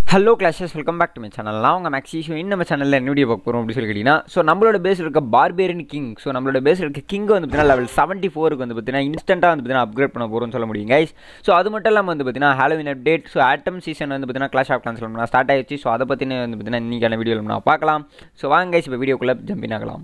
Hello clashers welcome back to my channel நான் உங்கள் மேக்ஸிஷோ இன்னும் நம்ம சேனலில் என்ன வீடியோ பார்க்க போகிறோம் அப்படின்னு சொல்லி கேட்டிங்கன்னா ஸோ நம்மளோட பேஸ் இருக்க பார்பேரியன் கிங் ஸோ நம்மளோட பேஸ் இருக்க கிங் வந்து பார்த்தீங்கன்னா லெவல் செவன்ட்டி ஃபோருக்கு வந்து பார்த்தீங்கன்னா இன்ஸ்டண்ட்டாக வந்து பார்த்தீங்கன்னா அப்கிரேட் பண்ண போகிறோம்னு சொல்ல முடியும் கைஸ் ஸோ அது மட்டும் இல்லாமல் வந்து பார்த்தீங்கன்னா Halloween update so autumn season வந்து பார்த்தீங்கன்னா கிளாஷ் ஆஃப் கிளான்ஸ் சொல்லணும் ஸ்டார்ட் ஆயிடுச்சு ஸோ அதை பற்றின வந்து பார்த்தீங்கன்னா இன்றைக்கான வீடியோவில் நான் பார்க்கலாம் ஸோ வாங்க கைஸ் இப்போ வீடியோக்குள்ளே ஜம்பின் ஆகலாம்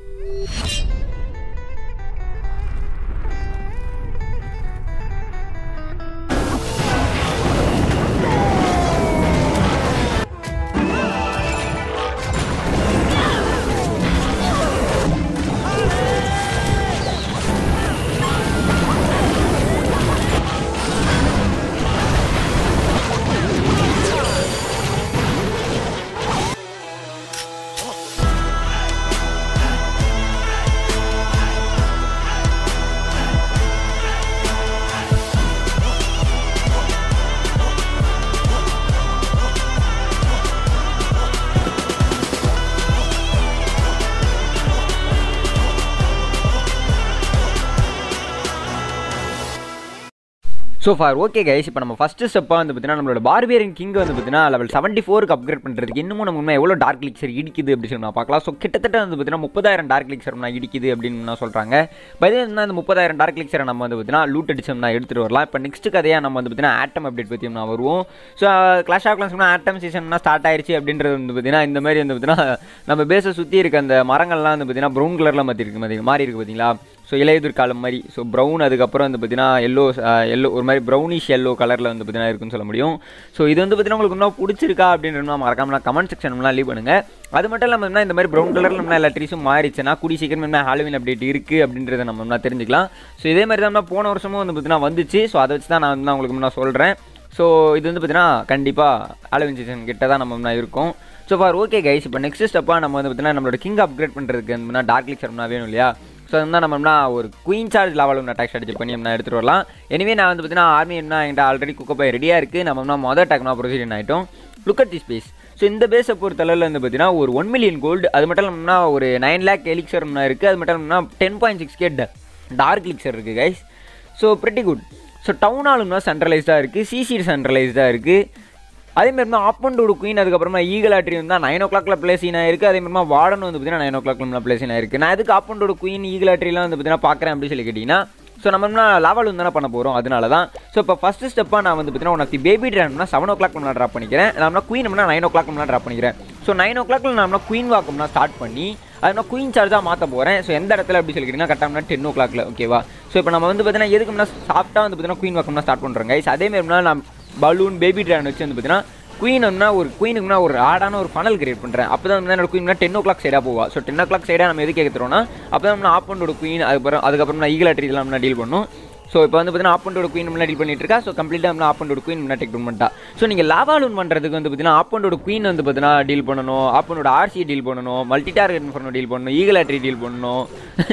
ஸோ ஃபார் ஓகே கைஸ் இப்போ நம்ம ஃபஸ்ட்டு ஸ்டெப்பாக வந்து பார்த்தீங்கன்னா நம்மளோட பார்பியரின் கிங் வந்து பார்த்தீங்கன்னா லெவல் செவன்ட்டி ஃபோருக்கு அப்கிரேட் பண்ணுறதுக்கு இன்னமும் நம்ம உண்மை எவ்வளோ டார்க் லிக்ஸர் இடிக்குது அப்படின்னு சொல்லி நான் பார்க்கலாம் ஸோ கிட்டத்தட்ட வந்து பார்த்தீங்கன்னா முப்பதாயிரம் டார்க் லிக்ஸர் நான் இடிக்குது அப்படின்னு நான் சொல்கிறாங்க பை இந்த முப்பதாயிரம் டார்க் லிக்ஸரை நம்ம வந்து பார்த்தீங்கன்னா லூட் அடிச்சோம்னா எடுத்துகிட்டு வரலாம் இப்போ நெக்ஸ்ட் கதையாக நம்ம வந்து பார்த்தீங்கன்னா ஆட்டம் அப்டேட் பற்றி நான் வருவோம் so Clash of Clans autumn சீசன்னா ஸ்டார்ட் ஆயிடுச்சு அப்படின்றது வந்து பார்த்தீங்கன்னா இந்த மாதிரி வந்து பார்த்தீங்கன்னா நம்ம பேஸை சுற்றி இருக்க அந்த மரங்கள்லாம் வந்து பார்த்தீங்கன்னா ப்ரௌன் கலரில் மாற்றி இருக்கு மாறி இருக்குது பார்த்தீங்களா ஸோ இலையுதிர் காலம் மாதிரி ஸோ ப்ரௌன் அதுக்கப்புறம் வந்து பார்த்தீங்கன்னா எல்லோ எல்லோ ஒரு மாதிரி ப்ரௌனிஷ் எல்லோ கலரில் வந்து பார்த்தீங்கன்னா இருக்குன்னு சொல்ல முடியும் ஸோ இது வந்து பார்த்தீங்கன்னா உங்களுக்கு இன்னும் பிடிச்சிருக்கா அப்படின்றத மறக்காம கமெண்ட் செக்ஷன்லாம் லீவ் பண்ணுங்கள் அது மட்டும் இல்லாமல் இந்த மாதிரி ப்ரௌன் கலரில் நம்ம எல்லா ட்ரீஸும் மாறிச்சுன்னா கூடி சீக்கிரம் என்ன ஹாலோவின் அப்டேட் இருக்குது அப்படின்றத நம்ம என்ன தெரிஞ்சுக்கலாம் ஸோ இதே மாதிரி தான் போன வருஷமும் வந்து பார்த்தீங்கன்னா வந்துச்சு ஸோ அதை வச்சு தான் நான் வந்து உங்களுக்கு முன்னாடி சொல்கிறேன் ஸோ இது வந்து பார்த்தீங்கன்னா கண்டிப்பாக ஹாலோவின் சீசன் கிட்ட தான் நம்ம முன்னாடி இருக்கும் ஸோ ஃபார் ஓகே கைஸ் இப்போ நெக்ஸ்ட் ஸ்டெப்பாக நம்ம வந்து பார்த்தீங்கன்னா நம்மளோட கிங் அப்கிரேட் பண்ணுறதுக்கு வந்து டார்க் லிக்ஸர்னா வேணும் இல்லையா ஸோ வந்து நம்மனா ஒரு குயின் சார்ஜ் லெவலில் அட்டாக் ஸ்ட்ராட்டஜி பண்ணி நம்ம எடுத்துகிட்டு வரலாம் எனவே நான் வந்து பார்த்தீங்கன்னா ஆர்மி என்ன என்கிட்ட ஆல்ரெடி குக்கப்பை ரெடியாக இருக்குது நம்ம மொதல் டெக்னா ப்ரொசீஜர் ஆகிட்டோம் look at the space so இந்த பேஸை பொறுத்தளவில் வந்து பார்த்தீங்கன்னா ஒரு ஒன் மில்லியன் கோல்டு அது மட்டும் இல்லாமல்னா ஒரு நைன் லேக் எலிக்சர்னா இருக்குது அது மட்டும் இல்லாமல் ten point six K dark elixir இருக்குது guys so pretty good so town ஆளும்னா சென்ட்ரலைஸ்டாக இருக்குது சிசி சென்ட்ரலைஸ்டாக இருக்குது அதே மாதிரி ஆப்பண்டோட குயின் அதுக்கப்புறமா ஈகல் ஆட்ரி வந்து அதே ஓ கிளாக்ல பிளேசின் ஆயிருக்கு அதே மாதிரி வார்டன் வந்து பார்த்தீங்கன்னா நைன் ஓ கிளாக்ல பிளேசின் ஆயிருக்கு நான் எதுக்கு ஆப்பண்டோட குயின் ஈகல் ஆட்ரிலாம் வந்து பார்த்தீங்கன்னா பார்க்குறேன் அப்படின்னு சொல்லி கேட்டிங்கன்னா ஸோ நம்ம லாவல் தானே பண்ண போகிறோம் அதனால தான் ஸோ இப்போ ஃபஸ்ட்டு ஸ்டெப்பாக நான் வந்து பார்த்தீங்கன்னா உனக்கு பேபி ட்ரான்னா செவன் ஓ கிளாக் நான் ட்ராப் பண்ணிக்கிறேன் நம்ம குயின் நம்ம நைன் ஓ கிளாக் ட்ராப் பண்ணிக்கிறேன் ஸோ நைன் ஓ கிளாக்ல நம்ம குயின் வாக்கம்னா ஸ்டார்ட் பண்ணி அது நான் குயின் சார்ஜாக மாற்ற போகிறேன் ஸோ எந்த இடத்துல அப்படி சொல்லிக்கிட்டீங்கன்னா கரெக்டாக டென் ஓ கிளாக்ல ஓகேவா ஸோ இப்போ நம்ம வந்து பார்த்தீங்கன்னா எதுக்கு முன்னா சாஃப்ட்டாக வந்து பார்த்தீங்கன்னா குயின் வாக்கம்னா ஸ்டார்ட் பண்ணுறோங்க ஸோ அதே மாதிரி நான் பலூன் பேபி ட்ரான் வச்சு வந்து பார்த்தீங்கன்னா குயின்னா ஒரு குயினுக்குனா ஒரு ஆடான ஒரு ஃபனல் கிரியேட் பண்ணுறேன் அப்போ தான் வந்து என்னோட குயின்னா டென் ஓ கிளாக் சைடாக போவா ஸோ டென் ஓ கிளாக் சைடாக நம்ம எது கேட்குறோம்னா அப்போ தான் நம்ம ஆப்பண்டோட குயின் அதுக்கப்புறம் அதுக்கப்புறம் நான் ஈகல் அட்ரி இதெல்லாம் டீல் பண்ணும் ஸோ இப்போ வந்து பார்த்தீங்கன்னா ஆப்பண்டோட குயின் முன்னாடி டீல் பண்ணிட்டு இருக்கா ஸோ கம்ப்ளீட்டாக நம்ம ஆப்பண்டோட குயின் முன்னாடி டேக் பண்ணிட்டா ஸோ நீங்கள் லாவாலூன் பண்ணுறதுக்கு வந்து பார்த்தீங்கன்னா ஆப்பண்டோட குயின் வந்து பார்த்தீங்கன்னா டீல் பண்ணணும் ஆப்பனோட ஆர்சி டீல் பண்ணணும் மல்டி டார்கெட் பண்ணணும் டீல் பண்ணணும் ஈகல் அட்ரி டீல் பண்ணணும்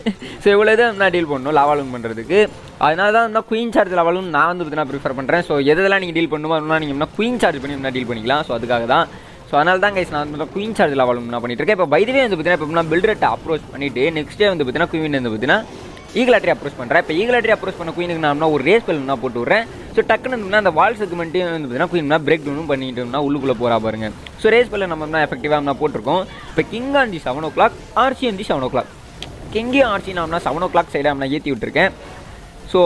ஸோ இவ்வளோ இதை நான் டீல் பண்ணணும் லாவாலூன் பண்ணுறதுக்கு அதனால தான் வந்து குயின் சார்ஜ் லெவலும் நான் வந்து பார்த்தீங்கன்னா ப்ரிஃபர் பண்ணுறேன் ஸோ எதெல்லாம் நீங்கள் டீல் பண்ணுமோ அதெல்லாம் நீங்கள் குயின் சார்ஜ் பண்ணி என்ன டீல் பண்ணிக்கலாம் ஸோ அதுக்காக தான் ஸோ அதனால தான் கைஸ் நான் வந்து குயின் சார்ஜ் லெவலும் நான் பண்ணிட்டு இருக்கேன் இப்போ பைதவே வந்து பார்த்தீங்கன்னா இப்போ நான் பில்டரட்டை அப்ரோச் பண்ணிவிட்டு நெக்ஸ்ட் டே வந்து பார்த்தீங்கன்னா குயின் வந்து பார்த்தீங்கன்னா ஈகலாட்ரி அப்ரோச் பண்ணுறேன் இப்போ ஈகலாட்ரி அப்ரோச் பண்ண குயினுக்கு நான் ஒரு ரேஸ் பெல் நான் போட்டு விட்றேன் ஸோ டக்குன்னு அந்த வால் செக்மெண்ட்டையும் வந்து பார்த்தீங்கன்னா குயின் பிரேக் டவுனும் பண்ணிட்டோம்னா உள்ளுக்குள்ளே போகிறா பாருங்க ஸோ ரேஸ் பெல்ல நம்ம தான் எஃபெக்டிவாக நான் போட்டிருக்கோம் இப்போ king on the seven o'clock RC on the seven o'clock கிங்கி ஆர்சி நான் செவன் ஓ கிளாக் சைடாக நான் ஏற்றி விட்டுருக்கேன் ஸோ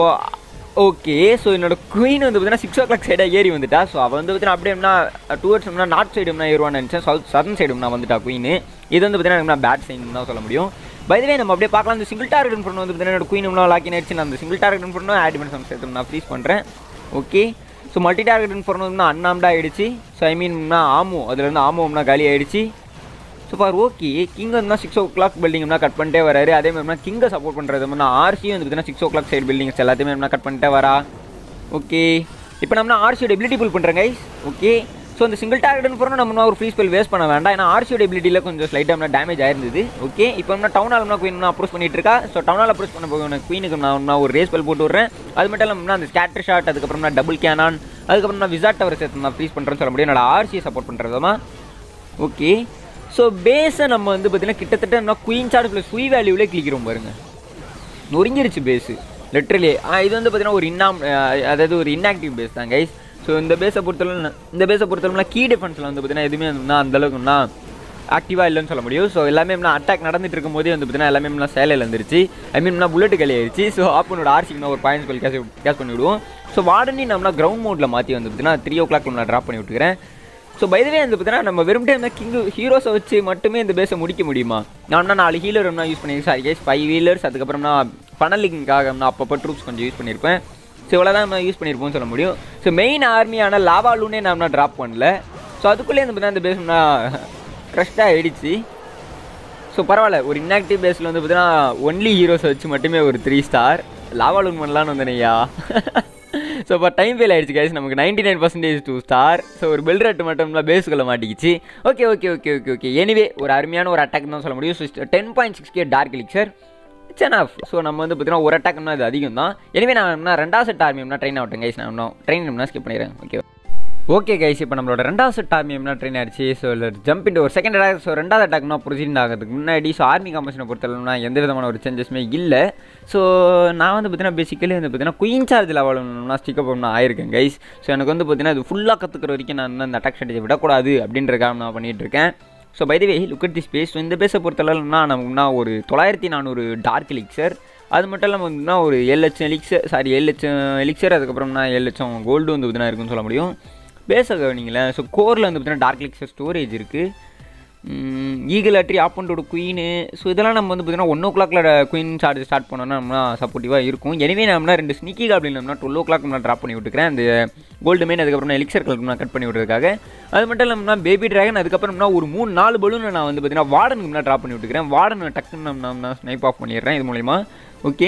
ஓகே ஸோ என்னோட குயின் வந்து பார்த்தீங்கன்னா சிக்ஸ் ஓ கிளாக் சைடாக ஏறி வந்துட்டா ஸோ அவள் வந்து பார்த்தீங்கன்னா அப்படியே டுவர்ட்ஸ் நார்த் சைடுனா ஏறுவான்னு நினச்சேன் சவுத் சதன் சைடு நான் வந்துட்டா குயின் இது வந்து பார்த்தீங்கன்னா பேட் சைன் தான் சொல்ல முடியும் பைதவே நம்ம அப்படியே பார்க்கலாம் இந்த சிங்கிள் டார்கெட் பண்ண வந்து பார்த்தீங்கன்னா குயின் இன்னும் லாக்கின் ஆயிடுச்சு நான் அந்த சிங்கிள் டார்கெட் பண்ணணும் ஆட் பண்ணி சேர்த்து நான் ஃப்ரீஸ் பண்ணுறேன் ஓகே ஸோ மல்டி டார்கெட் பண்ணணும்னா அண்ணாம்டா ஆயிடுச்சு ஸோ ஐ மீன்னா ஆமோ அதுலேருந்து ஆமோம்னா காலி ஆயிடுச்சு ஸோ ஃபார் ஓகே கிங் வந்து சிக்ஸ் ஓ கிளாக் பில்டிங்னா கட் பண்ணிட்டே வராரு அதே மாதிரி கிங்கை சப்போர்ட் பண்ணுறது மாதிரி ஆர்சி வந்து பார்த்தீங்கன்னா six o'clock side buildings எல்லாத்தையுமே நம்ம கட் பண்ணிட்டே வரா ஓகே இப்போ நம்ம ஆர்சியோட எபிலிட்டி புல் பண்ணுறேன் கைஸ் ஓகே ஸோ அந்த சிங்கிள் டார்கெட்னு போகிறோம் நம்ம ஒரு ஃப்ரீ ஸ்பெல் வேஸ்ட் பண்ண வேண்டாம் ஏன்னா ஆர்சியோட எபிலிட்டியில் கொஞ்சம் ஸ்லைட்டாக டேமேஜ் ஆயிருந்தது ஓகே இப்போ நம்ம டவுன் ஆல்னா குயின் அப்ரோச் பண்ணிட்டு இருக்கா ஸோ டவுன் ஆல் அப்ரோச் பண்ண போக குயினுக்கு நான் ஒரு ரேஸ் பெல் போட்டு விட்றேன் அது மட்டும் இல்லாமல் அந்த ஸ்கேட்டர் ஷாட் அதுக்கப்புறம் நான் டபுள் கேனான் அதுக்கப்புறம் நான் விசாட் டவர் சேர்த்து நான் ஃப்ரீஸ் பண்ணுறேன்னு சொல்ல முடியும் என்னோட ஆர்சியை சப்போர்ட் பண்ணுறதுமா ஓகே ஸோ பேஸை நம்ம வந்து பார்த்தீங்கன்னா கிட்டத்தட்ட நம்ம குயின் சார்ஜ் ப்ளஸ் குய் வேல்யூவிலே கிளிக்கிறோம் பாருங்கள் நொறுங்கிருச்சு பேஸு லிட்ரலி இது வந்து பார்த்தீங்கன்னா ஒரு இன்னாம் அதாவது ஒரு இன்ஆக்டிவ் பேஸ் தான் கைஸ் ஸோ இந்த பேஸை பொறுத்தளவு இந்த பேஸை பொறுத்தளவுனா கீ டிஃபென்ஸில் வந்து பார்த்தீங்கன்னா எதுவுமே வந்து அந்த அளவுக்குன்னா ஆக்டிவாக இல்லைன்னு சொல்ல முடியும் ஸோ எல்லாமே என்ன அட்டாக் நடந்துட்டு இருக்கும்போதே வந்து பார்த்தீங்கன்னா எல்லாமே என்ன சேலையில் இருந்துருச்சு ஐ மீன் புல்லட் களி ஆயிடுச்சு ஸோ ஆப்பனோட ஆர்சிக்கு ஒரு பாயிண்ட்ஸ் கோல் கேஷ் கேஷ் பண்ணி விடுவோம் ஸோ வார்டனி நம்மளா கிரவுண்ட் மோடில் மாற்றி வந்து பார்த்தீங்கன்னா த்ரீ ஓ கிளாக் நான் ட்ராப் பண்ணி விட்டுக்கிறேன் ஸோ பைதவே வந்து பார்த்தீங்கன்னா நம்ம வெறும் டைம் கிங் ஹீரோஸை வச்சு மட்டுமே இந்த பேஸை முடிக்க முடியுமா நான் நாலு ஹீலர் யூஸ் பண்ணியிருக்கேன் சாரி கேஸ் ஃபைவ் ஹீலர்ஸ் அதுக்கப்புறம் நான் பனலிங்காக நான் அப்பப்போ ட்ரூப்ஸ் கொஞ்சம் யூஸ் பண்ணியிருப்பேன் ஸோ இவ்வளோ தான் நம்ம யூஸ் பண்ணியிருப்போம்னு சொல்ல முடியும் ஸோ மெயின் ஆர்மியான லாவாலூனே நான் ட்ராப் பண்ணல ஸோ அதுக்குள்ளேயே வந்து பார்த்தீங்கன்னா இந்த பேஸ் நான் க்ரஷ்டாக ஆயிடுச்சு ஸோ பரவாயில்ல ஒரு இன்ஆக்டிவ் பேஸில் வந்து பார்த்தீங்கன்னா ஒன்லி ஹீரோஸ் வச்சு மட்டுமே ஒரு த்ரீ ஸ்டார் லாவாலூன் பண்ணலான்னு வந்தேனையா ஸோ இப்போ டைம் ஃபெயில் ஆயிடுச்சு கைஸ் நமக்கு ninety nine percentage two star so ஒரு பெல் ரேட் மட்டும்லாம் பேஸுக்குள்ள மாட்டிக்கிச்சு okay okay okay okay okay anyway ஒரு அருமையான ஒரு அட்டாக் தான் சொல்ல முடியும் so ten point six K dark elixir it's enough so நம்ம வந்து பார்த்தீங்கன்னா ஒரு அட்டாக்னா அது அதிகம் தான் எனவே நான் என்ன ரெண்டாவது செட் ஆர்மியம்னா ட்ரெயின் ஆகட்டும் கைஸ் நான் இன்னும் ட்ரெயின் ஸ்கிப் பண்ணிடுறேன் ஓகே ஓகே கைஸ் இப்போ நம்மளோட ரெண்டாவது செட் ஆர்மியம்னா ட்ரெயின் ஆயிடுச்சு ஸோ ஜம்ப் இன்ட்டு ஒரு செகண்ட் அட்டாக் ஸோ ரெண்டாவது அட்டாக்னா ப்ரொசீட் ஆகிறதுக்கு முன்னாடி ஸோ ஆர்மி காம்பஷனை பொறுத்தளவுனா எந்த விதமான ஒரு சேஞ்சஸுமே இல்லை ஸோ நான் வந்து பார்த்தீங்கன்னா பேசிக்கலி வந்து பார்த்தீங்கன்னா குயின் சார்ஜ் லெவலும்னா ஸ்டிக்கப் பண்ண ஆயிருக்கேன் கைஸ் ஸோ எனக்கு வந்து பார்த்தீங்கன்னா இது ஃபுல்லாக கற்றுக்கிற வரைக்கும் நான் வந்து அந்த அட்டாக் ஸ்ட்ராட்டஜி விடக்கூடாது அப்படின்றக்காக நான் பண்ணிகிட்டு இருக்கேன் so by the way look at the space so இந்த பேஸை பொறுத்தளவுனா நமக்குன்னா ஒரு தொள்ளாயிரத்தி நானூறு டார்க் எலிக்சர் அது மட்டும் இல்லாமல் வந்துன்னா ஒரு ஏழு லட்சம் எலிக்சர் சாரி ஏழு லட்சம் எலிக்சர் அதுக்கப்புறம்னா ஏழு லட்சம் கோல்டு வந்து பார்த்தீங்கன்னா இருக்குன்னு சொல்ல முடியும் பேஸை கவனிங்களேன் ஸோ கோரில் வந்து பார்த்தீங்கன்னா டார்க் எலிக்சர் ஸ்டோரேஜ் இருக்குது ஈகிள் அட்ரி ஆப்பண்டோட குயின் ஸோ இதெல்லாம் நம்ம வந்து பார்த்தீங்கன்னா ஒன் ஓ கிளாக்ல குயின் சார்ஜ் ஸ்டார்ட் பண்ணோம்னா நம்ம சப்போர்ட்டிவாக இருக்கும் எனவே நம்ம ரெண்டு ஸ்னிக்கி காப்ளின் நம்ம டுவெல் ஓ கிளாக் நான் ட்ராப் பண்ணி விட்டுக்கிறேன் அந்த கோல்டு மெயின் அதுக்கப்புறம் எலிக்சர் கலர் நான் கட் பண்ணி விட்டுறதுக்காக அது மட்டும் இல்லாமல் பேபி ட்ராகன் அதுக்கப்புறம்னா ஒரு மூணு நாலு பலூன் நான் வந்து பார்த்தீங்கன்னா வார்டனுக்கு முன்னாடி ட்ராப் பண்ணி விட்டுக்கிறேன் வார்டன் டக்குன்னு நம்ம நான் ஸ்னைப் ஆஃப் பண்ணிடுறேன் இது மூலிமா ஓகே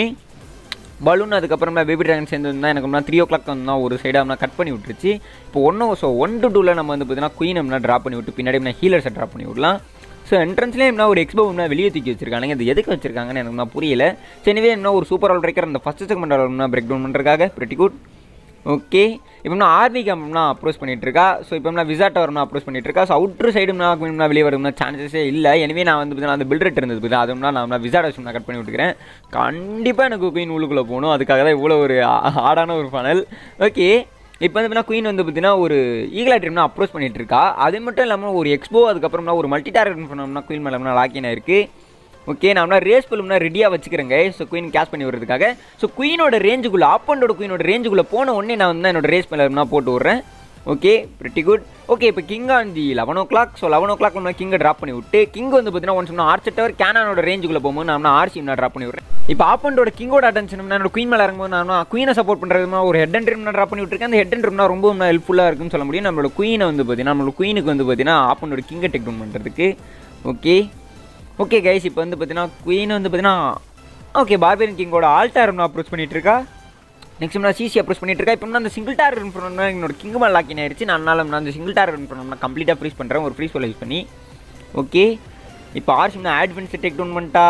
பலூன் அதுக்கப்புறம் பேபி ட்ராகன் சேர்ந்து இருந்தால் எனக்கு முன்னா த்ரீ ஓ கிளாக் வந்து ஒரு சைடாக நான் கட் பண்ணி விட்டுருச்சு இப்போ ஒன்று ஸோ ஒன் டு டூவில் நம்ம வந்து பார்த்தீங்கன்னா குயின் நம்ம ட்ராப் பண்ணி விட்டு பின்னாடி நான் ஹீலர்ஸை ட்ராப் பண்ணி விடலாம் ஸோ என்ட்ரன்ஸ்லேயே என்ன ஒரு எக்ஸ்போ என்ன வெளியே தூக்கி வச்சிருக்காங்க இது எதுக்கு வச்சிருக்காங்கன்னு எனக்கு நான் புரியல சரிவே என்ன ஒரு சூப்பர் ஆல் பிரேக்கர் அந்த ஃபஸ்ட் செக்மெண்ட் பிரேக் டவுன் பண்ணுறதுக்காக பிரெட்டி குட் ஓகே இப்போ நான் ஆர்மி கேம்ப்னா அப்ரோச் பண்ணிட்டு இருக்கா ஸோ இப்போ நான் விசாட் வரணும் அப்ரோச் பண்ணிட்டு இருக்கா ஸோ அவுட்ரு சைடு நான் வெளியே வரும்னா சான்சஸே இல்லை எனவே நான் வந்து பார்த்தீங்கன்னா அந்த பில்ட் இருந்தது பார்த்தா அதுனா நான் விசாட் வச்சு நான் கட் பண்ணி விட்டுக்கிறேன் கண்டிப்பாக எனக்கு குயின் உள்ளுக்குள்ளே போகணும் அதுக்காக தான் இவ்வளோ ஒரு ஆடான ஒரு ஃபனல் ஓகே இப்போ வந்து பார்த்தீங்கன்னா குயின் வந்து பார்த்தீங்கன்னா ஒரு ஈகிளா டீம்னா அப்ரோச் பண்ணிட்டு இருக்கா அது மட்டும் இல்லாமல் ஒரு எக்ஸ்போ அதுக்கப்புறம்னா ஒரு மல்டி டார்கெட் பண்ணோம்னா குயின் மேலே லாக்கின் ஆயிருக்கு ஓகே நான் ரேஸ் பில்லும்னா ரெடியாக வச்சுக்கிறேங்க ஸோ குயின் கேஷ் பண்ணி விடுறதுக்காக ஸோ குயினோட ரேஞ்சுக்குள்ளே ஆப்பண்டோட குயினோட ரேஞ்சுக்குள்ளே போன உடனே நான் வந்து என்னோட ரேஸ் பில்லர்னா போட்டு விட்றேன் ஓகே பிரிட்டி குட் ஓகே இப்போ king on the eleven o'clock so eleven o'clock நம்ம கிங்கை ட்ராப் பண்ணி விட்டு கிங் வந்து பார்த்தீங்கன்னா ஒன் சொன்னால் ஆர்ச் டவர் கேனானோட ரேஞ்சுக்குள்ளே போகும்போது நான் ஆர்சி நான் ட்ராப் பண்ணி விட்றேன் இப்போ ஆப்பண்டோட கிங்கோட அட்டென்ஷன் என்னோட குயின் மேலே இறங்கும்போது நான் குயினை சப்போர்ட் பண்ணுறது ஒரு ஹெட் அண்ட் ரூம் ட்ராப் பண்ணி விட்டுருக்கேன் அந்த ஹெட் அண்ட் ரூம்னா ரொம்ப ஹெல்ப்ஃபுல்லாக இருக்குன்னு சொல்ல முடியும் நம்மளோட குயினை வந்து பார்த்தீங்கன்னா நம்மளோட குயினுக்கு வந்து பார்த்தீங்கன்னா ஆப்பண்டோட கிங்கை டெக் டவுன் பண்ணுறதுக்கு ஓகே ஓகே கைஸ் இப்போ வந்து பார்த்தீங்கன்னா குயின் வந்து பார்த்தீங்கன்னா ஓகே பார்பியன் கிங்கோட ஆல்டார் நான் அப்ரோச் பண்ணிட்டு இருக்கா நெக்ஸ்ட் நான் சிசி அப்ரோச் பண்ணிட்டு இருக்கா இப்போ நான் அந்த சிங்கிள் டார் ரன் பண்ணணும்னா என்னோட கிங் மேல் லாக்கின் ஆயிடுச்சு நான் அதனால நான் அந்த சிங்கிள் டார் ரன் பண்ணணும்னா கம்ப்ளீட்டாக ஃப்ரீஸ் பண்ணுறேன் ஒரு ஃப்ரீஸ் யூஸ் பண்ணி ஓகே இப்போ ஆர்சி நான் ஆட்வென்ஸ் டேக் டவுன் பண்ணிட்டா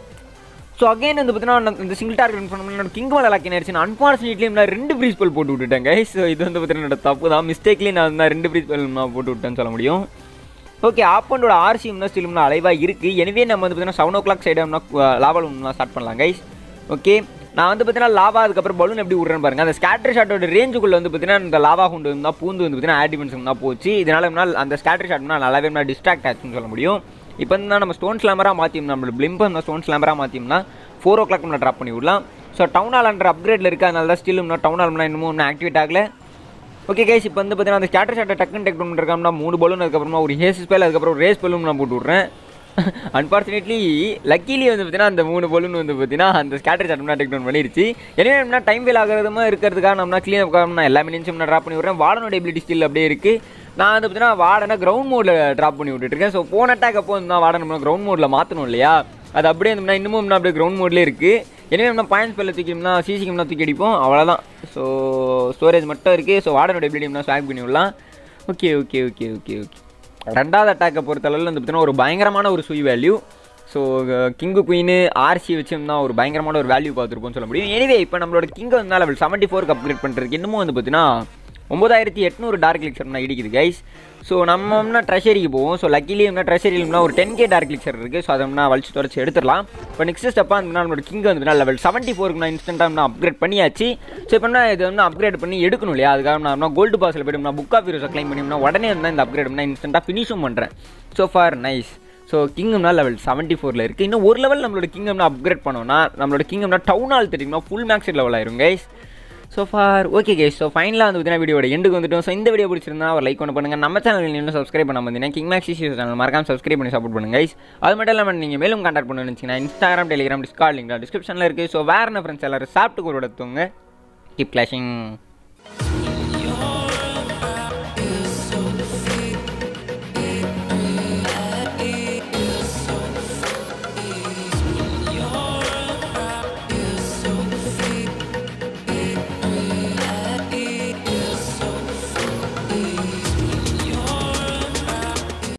ஸோ அகைன் வந்து பார்த்தீங்கன்னா இந்த சிங்கிள் டார்கெட் ரன் பண்ணணும் என்னோட கிங் மேலே லாக்கின் ஆயிடுச்சு நான் அன்ஃபார்ச்சுனேட்லி நான் ரெண்டு ஃப்ரீஸ் பல் போட்டு விட்டுட்டேன் கைஸ் ஸோ இது வந்து பார்த்தீங்கன்னா என்னோட தப்பு தான் மிஸ்டேக்லி நான் வந்து ரெண்டு ஃப்ரீஸ் பல் நான் போட்டு விட்டேன்னு சொல்ல முடியும் ஓகே ஆப்பண்டோட ஆர்சிஎம்னா ஸ்டிலும்னா அலைவாக இருக்குது எனவே நம்ம வந்து பார்த்தீங்கன்னா செவன் ஓ கிளாக் சைடாக லாவாலும் ஸ்டார்ட் பண்ணலாம் கைஸ் ஓகே நான் வந்து பார்த்தீங்கன்னா லாவா அதுக்கப்புறம் பலூன் எப்படி விட்றேன்னு பாருங்க அந்த ஸ்கேட்டர் ஷாட்டோட ரேஞ்சுக்குள்ள வந்து பார்த்தீங்கன்னா இந்த லாவா குண்டு இருந்தால் பூந்து வந்து பார்த்தீங்கன்னா ஆடிமென்ஸ் தான் போச்சு இதனால என்ன அந்த ஸ்கேட்டர் ஷாட்னா நல்லாவே நான் டிஸ்ட்ராக்ட் ஆச்சுன்னு சொல்ல முடியும் இப்போ வந்து நம்ம ஸ்டோன் ஸ்லாமராக மாற்றியும் நம்ம பிளிம்பை நம்ம ஸ்டோன் ஸ்லாமராக மாற்றியோம்னா ஃபோர் ஓ கிளாக் நம்ம ட்ராப் பண்ணி விடலாம் ஸோ டவுன் ஹால் அண்டர் அப்கிரேடில் இருக்குது அதனால தான் ஸ்டில் இன்னும் டவுன் ஹால் இன்னமும் இன்னும் ஆக்டிவேட் ஆகல ஓகே கேஸ் இப்போ வந்து பார்த்தீங்கன்னா அந்த ஸ்கேட்டர் ஷாட்டை டக்குன்னு டெக் டவுன் பண்ணிருக்கோம்னா மூணு பலூன் அதுக்கப்புறமா ஒரு ஹேஸ் ஸ்பேல் அதுக்கப்புறம் ஒரு ரேஸ் பலூன் நான் போட்டு விட்றேன் அன்ஃபார்ச்சுனேட்லி லக்கிலி வந்து பார்த்தீங்கன்னா அந்த மூணு பலூன் வந்து பார்த்தீங்கன்னா அந்த ஸ்கேட்டர் ஷாட் டெக் டவுன் பண்ணிருச்சு எனவே என்ன டைம் வேல் ஆகிறதுமா இருக்கிறதுக்காக நம்ம க்ளீன் அப் நான் எல்லா மினிட்ஸும் நான் ட்ராப் பண்ணி விட்றேன் வார்டனோட எபிலிட்டி ஸ்டில் அப்படியே இருக்குது நான் வந்து பார்த்தீங்கன்னா வார்டனை கிரவுண்ட் மோடில் ட்ராப் பண்ணி விட்டுருக்கேன் ஸோ போன அட்டாக் அப்போ வந்து நான் வார்டன் நம்ம கிரவுண்ட் மோடில் மாற்றணும் இல்லையா அது அப்படியே இருந்தோம்னா இன்னமும் இன்னும் அப்படியே கிரவுண்ட் மோட்லேயே இருக்குது எனவே நம்ம பாயிண்ட்ஸ் பேரில் தூக்கிட்டோம்னா சிசிக்கம்னா தூக்கி அடிப்போம் அவ்வளோதான் ஸோ ஸ்டோரேஜ் மட்டும் இருக்குது ஸோ வார்டனோட எபிலிட்டிம்னா ஸ்வாக் பண்ணி விடலாம் okay okay okay okay okay ரெண்டாவது அட்டாக்கை பொறுத்தளவில் வந்து பார்த்தீங்கன்னா ஒரு பயங்கரமான ஒரு சுய் value so king queen RC வச்சோம்னா ஒரு பயங்கரமான ஒரு வேல்யூ பார்த்துருப்போம்னு சொல்ல முடியும் எனிவே இப்போ நம்மளோட கிங்கை வந்து லெவல் செவன்ட்டி ஃபோருக்கு அப்கிரேட் பண்ணுறதுக்கு இன்னமும் வந்து பார்த்தீங்கன்னா ஒம்பதாயிரத்தி எட்நூறு டார்க் கிளிக்ஸர்னா இடிக்குது கைஸ் ஸோ நம்மனா ட்ரெஷரிக்கு போவோம் ஸோ லக்கிலியம்னா ட்ரெஷரியில்னா ஒரு டென் கே டார்க் கிளிக்ஸர் இருக்குது ஸோ அதை நான் வலிச்சு துறைச்சி எடுத்துடலாம் இப்போ நெக்ஸ்ட் ஸ்டெப்பாக வந்து நம்மளோட கிங் வந்து லெவல் செவன்ட்டி ஃபோருக்கு நான் இன்ஸ்டன்ட்டாக நான் அப்கிரேட் பண்ணியாச்சு ஸோ இப்போ நான் இது வந்து அப்கிரேட் பண்ணி எடுக்கணும் இல்லையா அதுக்காக நான் கோல்டு பாஸில் போய்ட்டு நான் புக் ஆஃப் ஹீரோஸை க்ளைம் பண்ணினா உடனே வந்து இந்த அப்கிரேட் பண்ணால் இன்ஸ்டன்ட்டாக ஃபினிஷும் பண்ணுறேன் ஸோ ஃபார் நைஸ் ஸோ கிங்கம்னா லெவல் செவன்ட்டி ஃபோரில் இருக்குது இன்னும் ஒரு லெவல் நம்மளோட கிங்கம்னா அப்கிரேட் பண்ணோம்னா நம்மளோட கிங்கம்னா டவுன் ஆல் தெரியுமா ஃபுல் மேக்ஸ் லெவல் ஆயிரும் guys so far okay guys so ஃபைனலாக வந்து பார்த்தீங்கன்னா வீடியோட எண்டுக்கு வந்துட்டோம் ஸோ இந்த வீடியோ பிடிச்சிருந்தா ஒரு லைக் ஒன்று பண்ணுங்கள் நம்ம சேனல் இன்னும் சப்ஸ்கிரைப் பண்ண வந்தீங்கன்னா கிங் மேக்ஸ் இஷ்யூஸ் சேனல் மறக்காம சப்ஸ்கிரைப் பண்ணி சப்போர்ட் பண்ணுங்க guys. அது மட்டும் இல்லாமல் நீங்கள் மேலும் கான்டாக்ட் பண்ணணும்னு வச்சிங்கன்னா இன்ஸ்டாகிராம் டெலிகிராம் டிஸ்கார்ட் லிங்க் டிஸ்கிரிப்ஷனில் இருக்குது ஸோ வேறு என்ன ஃப்ரெண்ட்ஸ் எல்லாரும் சாப்பிட்டு கூட தூங்க கீப் கிளாஷிங்